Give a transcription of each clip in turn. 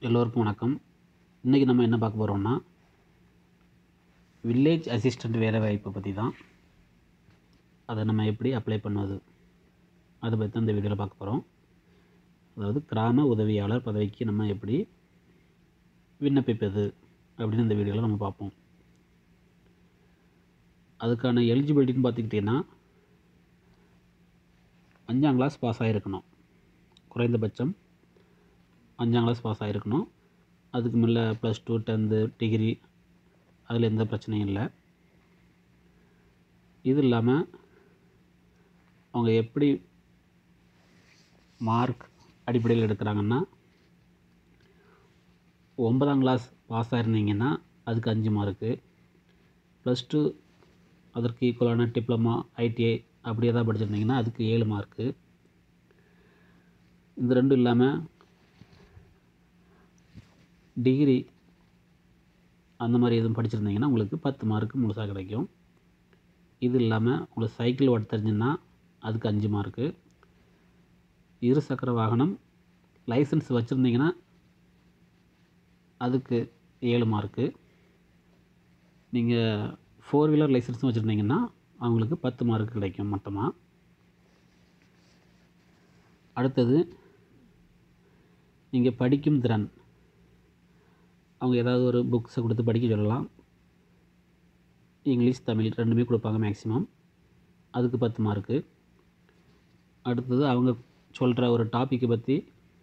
எல்லோருக்கும் வணக்கம் இன்றைக்கி நம்ம என்ன பார்க்க போகிறோம்னா வில்லேஜ் அசிஸ்டண்ட் வேலை வாய்ப்பை பற்றி தான் அதை நம்ம எப்படி அப்ளை பண்ணுவது அதை பற்றி தான் இந்த வீடியோவில் பார்க்க போகிறோம் அதாவது கிராம உதவியாளர் பதவிக்கு நம்ம எப்படி விண்ணப்பிப்பது அப்படின்னு இந்த வீடியோவில் நம்ம பார்ப்போம் அதுக்கான எலிஜிபிலிட்டின்னு பார்த்துக்கிட்டிங்கன்னா அஞ்சாம் கிளாஸ் பாஸ் ஆகிருக்கணும் குறைந்தபட்சம் அஞ்சாம் கிளாஸ் பாஸ் ஆகிருக்கணும் அதுக்கு மேலே ப்ளஸ் டூ டென்த்து டிகிரி அதில் எந்த பிரச்சனையும் இல்லை இது இல்லாமல் அவங்க எப்படி மார்க் அடிப்படையில் எடுக்கிறாங்கன்னா ஒன்பதாம் கிளாஸ் பாஸ் ஆயிருந்தீங்கன்னா அதுக்கு அஞ்சு மார்க்கு ப்ளஸ் டூ அதற்கு ஈக்குவலான டிப்ளமா ஐடிஐ அப்படி ஏதாவது படிச்சிருந்தீங்கன்னா அதுக்கு ஏழு மார்க்கு இந்த ரெண்டும் இல்லாமல் டிகிரி அந்த மாதிரி எதுவும் படிச்சிருந்தீங்கன்னா உங்களுக்கு பத்து மார்க்கு முழுசாக கிடைக்கும் இது இல்லாமல் உங்களுக்கு சைக்கிள் ஓட்ட தெரிஞ்சுன்னா அதுக்கு அஞ்சு மார்க்கு இரு சக்கர வாகனம் லைசன்ஸ் வச்சுருந்தீங்கன்னா அதுக்கு ஏழு மார்க்கு நீங்கள் ஃபோர் வீலர் லைசன்ஸும் வச்சுருந்தீங்கன்னா அவங்களுக்கு பத்து மார்க் கிடைக்கும் மொத்தமாக அடுத்தது நீங்கள் படிக்கும் திறன் அவங்க ஏதாவது ஒரு புக்ஸை கொடுத்து படிக்க சொல்லலாம் இங்கிலீஷ் தமிழ் ரெண்டுமே கொடுப்பாங்க மேக்ஸிமம் அதுக்கு பத்து மார்க்கு அடுத்தது அவங்க சொல்கிற ஒரு டாப்பிக்கை பற்றி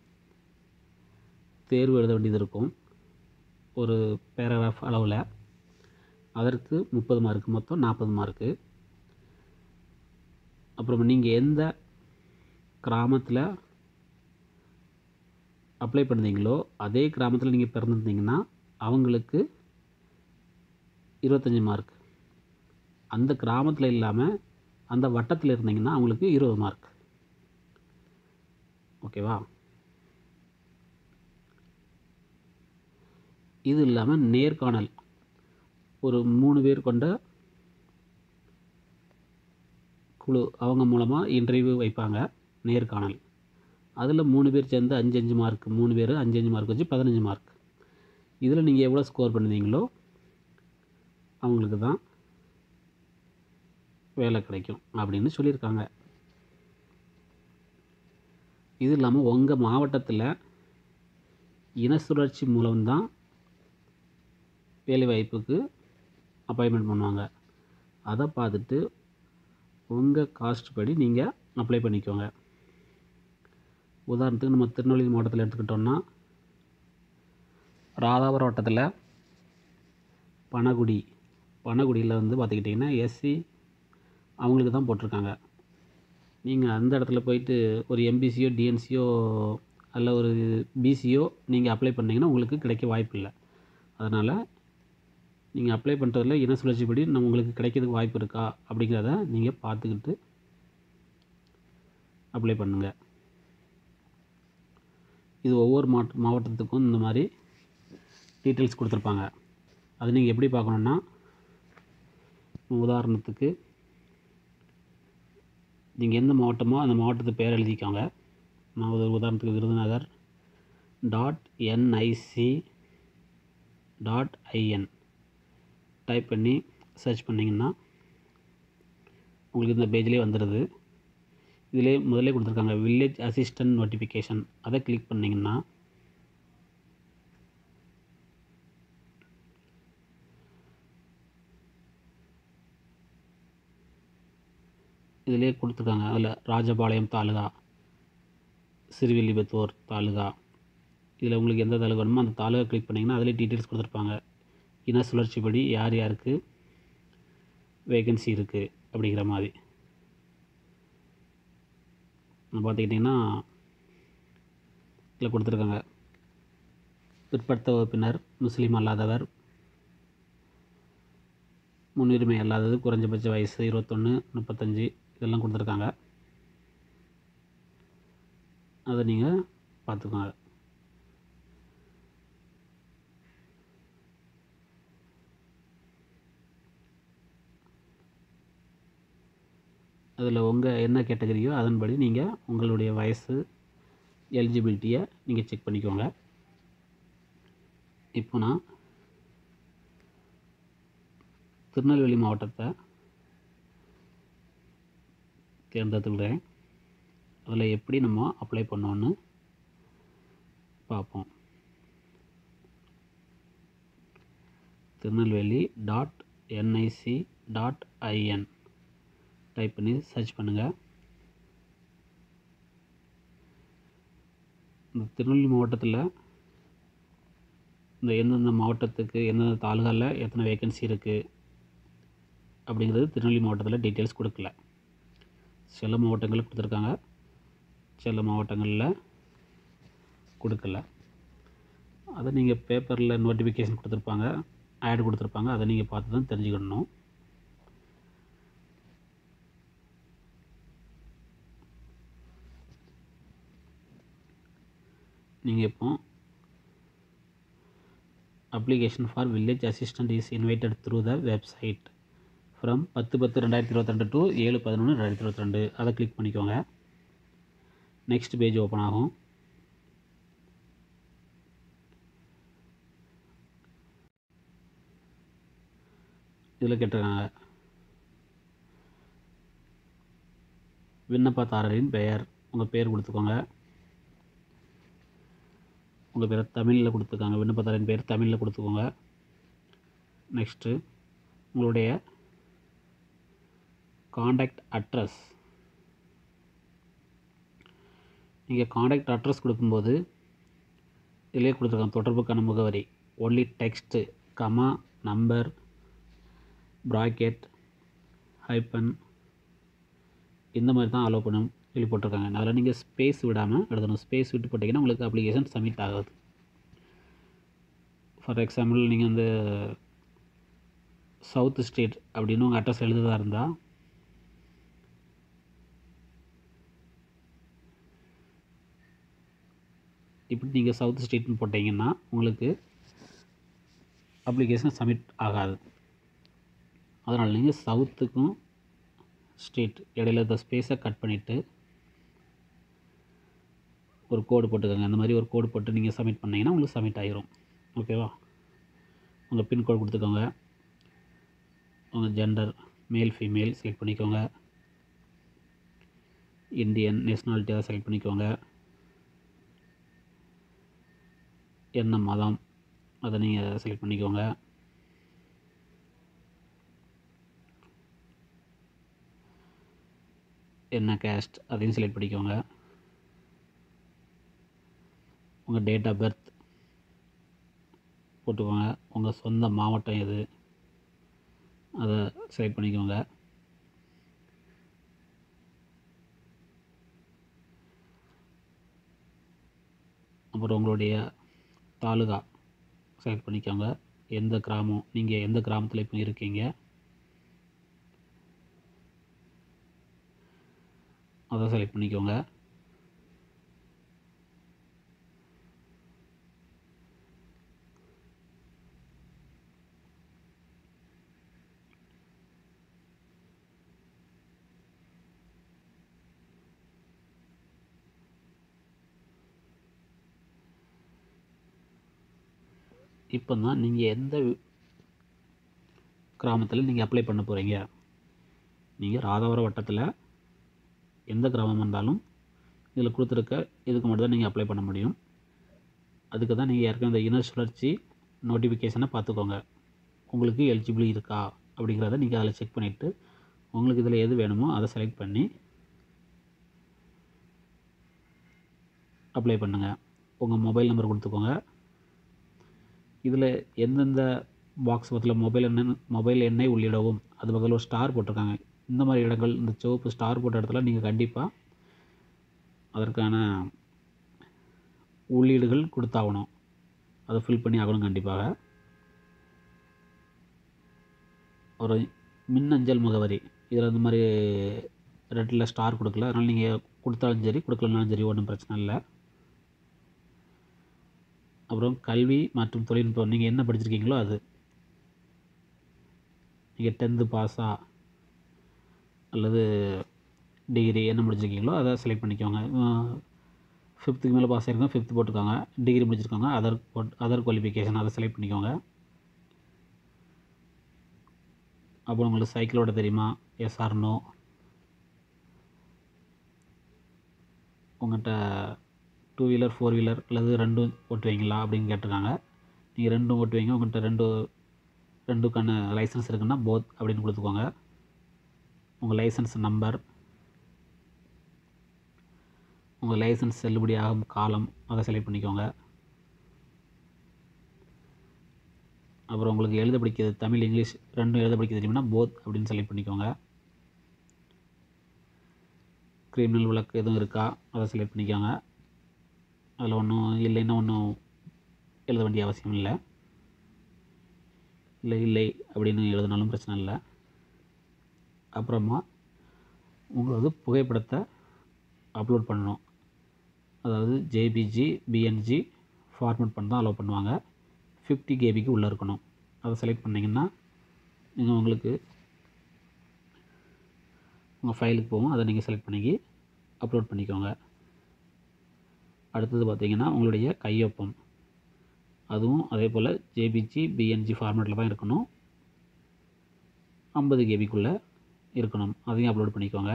தேர்வு எழுத வேண்டியது இருக்கும் ஒரு பேராகிராஃப் அளவில் அதற்கு முப்பது மார்க்கு மொத்தம் நாற்பது மார்க்கு அப்புறம் நீங்கள் எந்த கிராமத்தில் அப்ளை பண்ணுறீங்களோ அதே கிராமத்தில் நீங்கள் பிறந்திருந்தீங்கன்னா அவங்களுக்கு இருபத்தஞ்சி மார்க் அந்த கிராமத்தில் இல்லாமல் அந்த வட்டத்தில் இருந்தீங்கன்னா அவங்களுக்கு இருபது மார்க் ஓகேவா இது இல்லாமல் நேர்காணல் ஒரு மூணு பேர் கொண்ட குழு அவங்க மூலமாக இன்டர்வியூ வைப்பாங்க நேர்காணல் அதில் மூணு பேர் சேர்ந்து அஞ்சு அஞ்சு மார்க் மூணு பேர் அஞ்சு அஞ்சு மார்க் வச்சு பதினஞ்சு மார்க் இதில் நீங்கள் எவ்வளோ ஸ்கோர் பண்ணுறீங்களோ அவங்களுக்கு தான் வேலை கிடைக்கும் அப்படின்னு சொல்லியிருக்காங்க இது இல்லாமல் உங்கள் மாவட்டத்தில் இன சுழற்சி மூலம்தான் வேலைவாய்ப்புக்கு அப்பாயின்மெண்ட் பண்ணுவாங்க அதை பார்த்துட்டு உங்கள் காஸ்ட் படி நீங்கள் அப்ளை பண்ணிக்கோங்க உதாரணத்துக்கு நம்ம திருநெல்வேலி மாவட்டத்தில் எடுத்துக்கிட்டோம்னா ராதாபுரம் வட்டத்தில் பனகுடி பனகுடியில் வந்து பார்த்துக்கிட்டிங்கன்னா எஸ்சி அவங்களுக்கு தான் போட்டிருக்காங்க நீங்கள் அந்த இடத்துல போயிட்டு ஒரு எம்பிசியோ டிஎன்சியோ அல்ல ஒரு பிசியோ நீங்கள் அப்ளை பண்ணிங்கன்னா உங்களுக்கு கிடைக்க வாய்ப்பு இல்லை அதனால் நீங்கள் அப்ளை பண்ணுறதுல இன சுழற்சிப்படி நம்ம உங்களுக்கு கிடைக்கிறதுக்கு வாய்ப்பு இருக்கா அப்படிங்கிறத நீங்கள் பார்த்துக்கிட்டு அப்ளை பண்ணுங்கள் இது ஒவ்வொரு மாவட்ட மாவட்டத்துக்கும் இந்த மாதிரி டீட்டெயில்ஸ் கொடுத்துருப்பாங்க அது நீங்கள் எப்படி பார்க்கணுன்னா உதாரணத்துக்கு நீங்கள் எந்த மாவட்டமோ அந்த மாவட்டத்து பேர் எழுதிக்கோங்க நான் ஒரு உதாரணத்துக்கு Virudhunagar dot NIC dot IN type பண்ணி சர்ச் பண்ணிங்கன்னா உங்களுக்கு இந்த பேஜ்லேயே வந்துடுது இதிலே முதல்ல கொடுத்துருக்காங்க வில்லேஜ் அசிஸ்டன்ட் நோட்டிஃபிகேஷன் அதை கிளிக் பண்ணிங்கன்னா இதிலே கொடுத்துருக்காங்க அதில் ராஜபாளையம் தாலுகா சிறுவில்லிபுத்தூர் தாலுகா இதில் உங்களுக்கு எந்த தாலுகா வேணுமோ அந்த தாலுகா கிளிக் பண்ணிங்கன்னா அதிலே டீட்டெயில்ஸ் கொடுத்துருப்பாங்க இன சுழற்சிப்படி யார் யாருக்கு வேகன்சி இருக்குது அப்படிங்கிற மாதிரி பார்த்துக்கிட்டிங்கன்னா இதில் கொடுத்துருக்காங்க பிற்படுத்த வகுப்பினர் முஸ்லீம் அல்லாதவர் முன்னுரிமை அல்லாதது குறைஞ்சபட்ச வயசு இருபத்தொன்று முப்பத்தஞ்சு இதெல்லாம் கொடுத்துருக்காங்க அதை நீங்கள் பார்த்துக்கோங்க அதில் உங்கள் என்ன கேட்டகரியோ அதன்படி நீங்கள் உங்களுடைய வயசு எலிஜிபிலிட்டியை நீங்கள் செக் பண்ணிக்கோங்க இப்போ நான் திருநெல்வேலி மாவட்டத்தை தேர்ந்தெடுத்துக்கிறேன் அதில் எப்படி நம்ம அப்ளை பண்ணோன்னு பார்ப்போம் Tirunelveli dot NIC dot IN type பண்ணி சர்ச் பண்ணுங்கள் இந்த திருநெல்வேலி மாவட்டத்தில் இந்த எந்தெந்த மாவட்டத்துக்கு எந்தெந்த தாலுகாவில் எத்தனை வேகன்சி இருக்குது அப்படிங்கிறது திருநெல்வேலி மாவட்டத்தில் டீட்டெயில்ஸ் கொடுக்கல சில மாவட்டங்களில் கொடுத்துருக்காங்க சில மாவட்டங்களில் கொடுக்கல அதை நீங்கள் பேப்பரில் நோட்டிஃபிகேஷன் கொடுத்துருப்பாங்க ஆட் கொடுத்துருப்பாங்க அதை நீங்கள் பார்த்து தான் தெரிஞ்சுக்கணும் நீங்கள் இப்போ application for village assistant is invited through the website from பத்து பத்து ரெண்டாயிரத்தி இருபத்திரெண்டு டு ஏழு பதினொன்று ரெண்டாயிரத்தி இருபத்திரெண்டு அதை கிளிக் பண்ணிக்கோங்க நெக்ஸ்ட் பேஜ் ஓப்பன் ஆகும் இதில் கேட்டிருக்காங்க விண்ணப்பதாரரின் பெயர் உங்கள் பேர் கொடுத்துக்கோங்க உங்கள் பேரை தமிழில் கொடுத்துருக்காங்க விண்ணப்பதாரரின் பேர் தமிழில் கொடுத்துக்கோங்க நெக்ஸ்ட்டு உங்களுடைய காண்டாக்ட் அட்ரஸ் நீங்கள் காண்டாக்ட் அட்ரஸ் கொடுக்கும்போது இதிலே கொடுத்துருக்காங்க தொடர்புக்கான முகவரி only text comma number bracket hyphen இந்த மாதிரி தான் அலோவ் பண்ண சொல்லி போட்டிருக்காங்க அதில் நீங்கள் ஸ்பேஸ் விடாமல் எழுதணும் ஸ்பேஸ் விட்டு போட்டிங்கன்னா உங்களுக்கு அப்ளிகேஷன் சப்மிட் ஆகாது ஃபார் எக்ஸாம்பிள் நீங்கள் வந்து சவுத் ஸ்டேட் அப்படின்னு உங்கள் அட்ரஸ் எழுதுறதா இருந்தால் இப்படி நீங்கள் சவுத் ஸ்டேட்னு போட்டிங்கன்னா உங்களுக்கு அப்ளிகேஷன் சப்மிட் ஆகாது அதனால் நீங்கள் சவுத்துக்கும் ஸ்டேட் இடையில இந்த ஸ்பேஸை கட் பண்ணிவிட்டு ஒரு கோடு போட்டுக்கோங்க அந்த மாதிரி ஒரு கோடு போட்டு நீங்கள் சப்மிட் பண்ணிங்கன்னா உங்களுக்கு சப்மிட் ஆகிரும் ஓகேவா உங்கள் பின்கோடு கொடுத்துக்கோங்க உங்கள் ஜெண்டர் மேல் ஃபீமேல் செலக்ட் பண்ணிக்கோங்க இந்தியன் நேஷ்னாலிட்டி அதை செலக்ட் பண்ணிக்கோங்க என்ன மதம் அதை நீங்கள் செலக்ட் பண்ணிக்கோங்க என்ன கேஸ்ட் அதையும் செலக்ட் பண்ணிக்கோங்க உங்கள் டேட் ஆஃப் பர்த் போட்டுக்கோங்க உங்கள் சொந்த மாவட்டம் எது அதை செலக்ட் பண்ணிக்கோங்க அப்புறம் உங்களுடைய தாலுகா செலக்ட் பண்ணிக்கோங்க எந்த கிராமம் நீங்கள் எந்த கிராமத்தில் இப்போ இருக்கீங்க அதை செலக்ட் பண்ணிக்கோங்க இப்போ தான் நீங்கள் எந்த கிராமத்தில் நீங்கள் அப்ளை பண்ண போகிறீங்க நீங்கள் ராதாபுரம் வட்டத்தில் எந்த கிராமம் இருந்தாலும் இதில் கொடுத்துருக்க இதுக்கு மட்டும் தான் நீங்கள் அப்ளை பண்ண முடியும் அதுக்கு தான் நீங்கள் ஏற்கனவே இந்த இன சுழற்சி நோட்டிஃபிகேஷனை பார்த்துக்கோங்க உங்களுக்கு எலிஜிபிள் இருக்கா அப்படிங்கிறத நீங்கள் அதில் செக் பண்ணிவிட்டு உங்களுக்கு இதில் எது வேணுமோ அதை செலக்ட் பண்ணி அப்ளை பண்ணுங்கள் உங்கள் மொபைல் நம்பர் கொடுத்துக்கோங்க இதில் எந்தெந்த பாக்ஸ் பக்கத்தில் மொபைல் எண்ணை மொபைல் எண்ணை உள்ளிடவும் அது பக்கத்தில் ஒரு ஸ்டார் போட்டிருக்காங்க இந்த மாதிரி இடங்கள் இந்த சிவப்பு ஸ்டார் போட்ட இடத்துல நீங்கள் கண்டிப்பாக அதற்கான உள்ளீடுகள் கொடுத்தாகணும் அதை ஃபில் பண்ணி ஆகணும் கண்டிப்பாக ஒரு மின்னஞ்சல் முகவரி இதில் இந்த மாதிரி ரெட்டில் ஸ்டார் கொடுக்கல அதனால் நீங்கள் கொடுத்தாலும் சரி கொடுக்கலனாலும் சரி ஒன்றும் பிரச்சனை இல்லை அப்புறம் கல்வி மற்றும் தொழில்நுட்பம் நீங்கள் என்ன படிச்சிருக்கீங்களோ அது நீங்கள் டென்த்து பாஸா அல்லது டிகிரி என்ன முடிச்சிருக்கீங்களோ அதை செலக்ட் பண்ணிக்கோங்க ஃபிஃப்த்துக்கு மேலே பாஸ் ஆயிருக்கோங்க ஃபிஃப்த்து போட்டுக்கோங்க டிகிரி முடிச்சிருக்கோங்க அதர் போட் அதர் குவாலிஃபிகேஷன் அதை செலக்ட் பண்ணிக்கோங்க அப்புறம் உங்களுக்கு சைக்கிளோட தெரியுமா எஸ் ஆர் நோ உங்கள்கிட்ட டூ வீலர் ஃபோர் வீலர் அல்லது ரெண்டும் ஓட்டுவீங்களா அப்படின்னு கேட்டிருக்காங்க நீங்கள் ரெண்டும் ஓட்டுவீங்க உங்கள்கிட்ட ரெண்டு ரெண்டுக்கான லைசன்ஸ் இருக்குன்னா போத் அப்படின்னு கொடுத்துக்கோங்க உங்கள் லைசன்ஸ் நம்பர் உங்கள் லைசன்ஸ் செல்லுபடி ஆகும் காலம் அதை செலக்ட் பண்ணிக்கோங்க அப்புறம் உங்களுக்கு எழுத படிக்கிறது தமிழ் இங்கிலீஷ் ரெண்டும் எழுத படிக்க தெரியும்னா போத் அப்படின்னு செலக்ட் பண்ணிக்கோங்க கிரிமினல் வழக்கு எதுவும் இருக்கா அதை செலக்ட் பண்ணிக்கோங்க அதில் ஒன்றும் இல்லைன்னா ஒன்றும் எழுத வேண்டிய அவசியம் இல்லை இல்லை இல்லை அப்படின்னு எழுதினாலும் பிரச்சனை இல்லை அப்புறமா உங்களது புகைப்படத்தை அப்லோட் பண்ணணும் அதாவது ஜேபிஜி பிஎன்ஜி ஃபார்மேட் பண்ண தான் அலோவ் பண்ணுவாங்க ஃபிஃப்டி கேபிக்கு உள்ளே இருக்கணும் அதை செலக்ட் பண்ணிங்கன்னா நீங்கள் உங்களுக்கு உங்கள் ஃபைலுக்கு போகும் அதை நீங்கள் செலக்ட் பண்ணி அப்லோட் பண்ணிக்கோங்க அடுத்தது பார்த்தீங்கன்னா உங்களுடைய கையொப்பம் அதுவும் அதே போல் ஜேபிஜி பிஎன்ஜி ஃபார்மேட்டில் தான் இருக்கணும் ஐம்பது கேபிக்குள்ளே இருக்கணும் அதையும் அப்லோட் பண்ணிக்கோங்க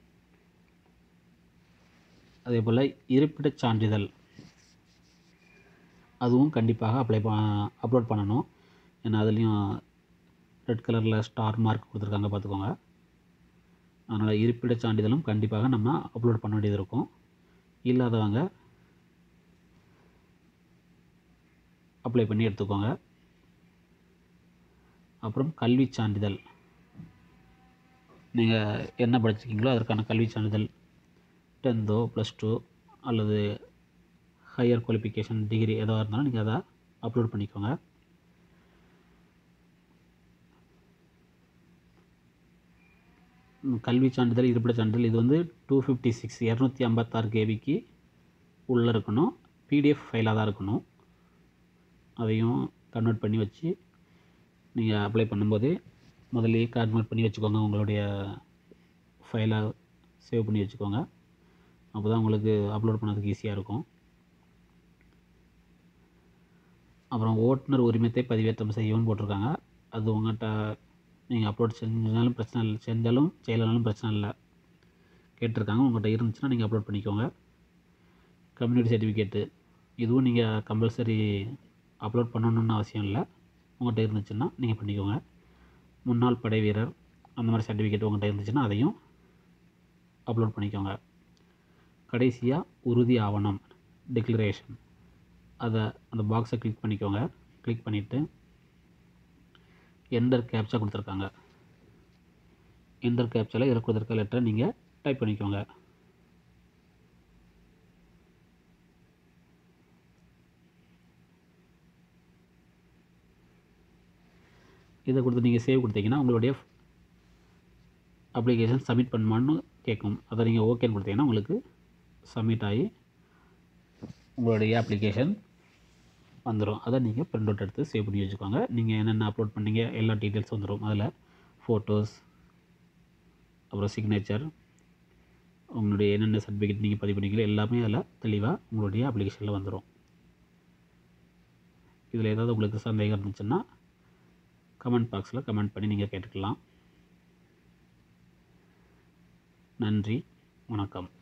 அதே போல் இருப்பிடச் சான்றிதழ் அதுவும் கண்டிப்பாக அப்ளை ப அப்லோட் பண்ணணும் ஏன்னா அதுலேயும் ரெட் கலரில் ஸ்டார் மார்க் கொடுத்துருக்காங்க பார்த்துக்கோங்க அதனால் இருப்பிடச் சான்றிதழும் கண்டிப்பாக நம்ம அப்லோட் பண்ண வேண்டியது இருக்கும் இல்லாதவங்க அப்ளை பண்ணி எடுத்துக்கோங்க அப்புறம் கல்வி சான்றிதழ் நீங்கள் என்ன படிச்சிருக்கீங்களோ அதற்கான கல்வி சான்றிதழ் டென்த்தோ ப்ளஸ் டூ அல்லது ஹையர் குவாலிஃபிகேஷன் டிகிரி எதுவாக இருந்தாலும் நீங்கள் அதை அப்லோட் பண்ணிக்கோங்க ம், கல்வி சான்றிதழ் இருப்பிடச் சான்றிதழ் இது வந்து டூ ஃபிஃப்டி சிக்ஸ் இரநூத்தி ஐம்பத்தாறு கேபிக்கு உள்ளே இருக்கணும் பிடிஎஃப் ஃபைலாக தான் இருக்கணும் அதையும் கன்வெர்ட் பண்ணி வச்சு நீங்கள் அப்ளை பண்ணும்போதே முதல்லயே கன்வெர்ட் பண்ணி வச்சுக்கோங்க உங்களுடைய ஃபைலை சேவ் பண்ணி வச்சுக்கோங்க அப்போ தான் உங்களுக்கு அப்லோட் பண்ணதுக்கு ஈஸியாக இருக்கும் அப்புறம் ஓட்டுநர் உரிமத்தை பதிவேற்றம் செய்யவும் போட்டிருக்காங்க அது உங்கள்கிட்ட நீங்கள் அப்லோட் செஞ்சாலும் பிரச்சனை இல்லை செஞ்சாலும் செய்யலைனாலும் பிரச்சனை இல்லை கேட்டிருக்காங்க உங்கள்கிட்ட இருந்துச்சுன்னா நீங்கள் அப்லோட் பண்ணிக்கோங்க கம்யூனிட்டி சர்டிஃபிகேட்டு இதுவும் நீங்கள் கம்பல்சரி அப்லோட் பண்ணணும்னு அவசியம் இல்லை உங்கள்கிட்ட இருந்துச்சுன்னா நீங்கள் பண்ணிக்கோங்க முன்னாள் படை வீரர் அந்த மாதிரி சர்டிஃபிகேட் உங்கள்கிட்ட இருந்துச்சுன்னா அதையும் அப்லோட் பண்ணிக்கோங்க கடைசியாக உறுதி ஆவணம் டிக்ளரேஷன் அதை அந்த பாக்ஸை கிளிக் பண்ணிக்கோங்க கிளிக் பண்ணிவிட்டு என்டர் கேப்சா கொடுத்துருக்காங்க என்டர் கேப்சாவில் இதில் கொடுத்துருக்க லெட்டரை நீங்கள் டைப் பண்ணிக்கோங்க இதை கொடுத்து நீங்கள் சேவ் கொடுத்தீங்கன்னா உங்களுடைய அப்ளிகேஷன் சப்மிட் பண்ணுமான்னு கேட்கும் அதை நீங்கள் ஓகேன்னு கொடுத்தீங்கன்னா உங்களுக்கு சப்மிட் ஆகி உங்களுடைய அப்ளிகேஷன் வந்துடும் அதை நீங்கள் பிரிண்ட் அவுட் எடுத்து சேவ் பண்ணி வச்சுக்கோங்க நீங்கள் என்னென்ன அப்லோட் பண்ணீங்க எல்லா டீட்டெயில்ஸ் வந்துடும் அதில் ஃபோட்டோஸ் அப்புறம் சிக்னேச்சர் உங்களுடைய என்னென்ன சர்டிஃபிகேட் நீங்கள் பதிவு பண்ணீங்களோ எல்லாமே அதில் தெளிவாக உங்களுடைய அப்ளிகேஷனில் வந்துடும் இதில் ஏதாவது உங்களுக்கு சந்தேகம் இருந்துச்சுன்னா கமெண்ட் பாக்ஸில் கமெண்ட் பண்ணி நீங்கள் கேட்டுக்கலாம் நன்றி வணக்கம்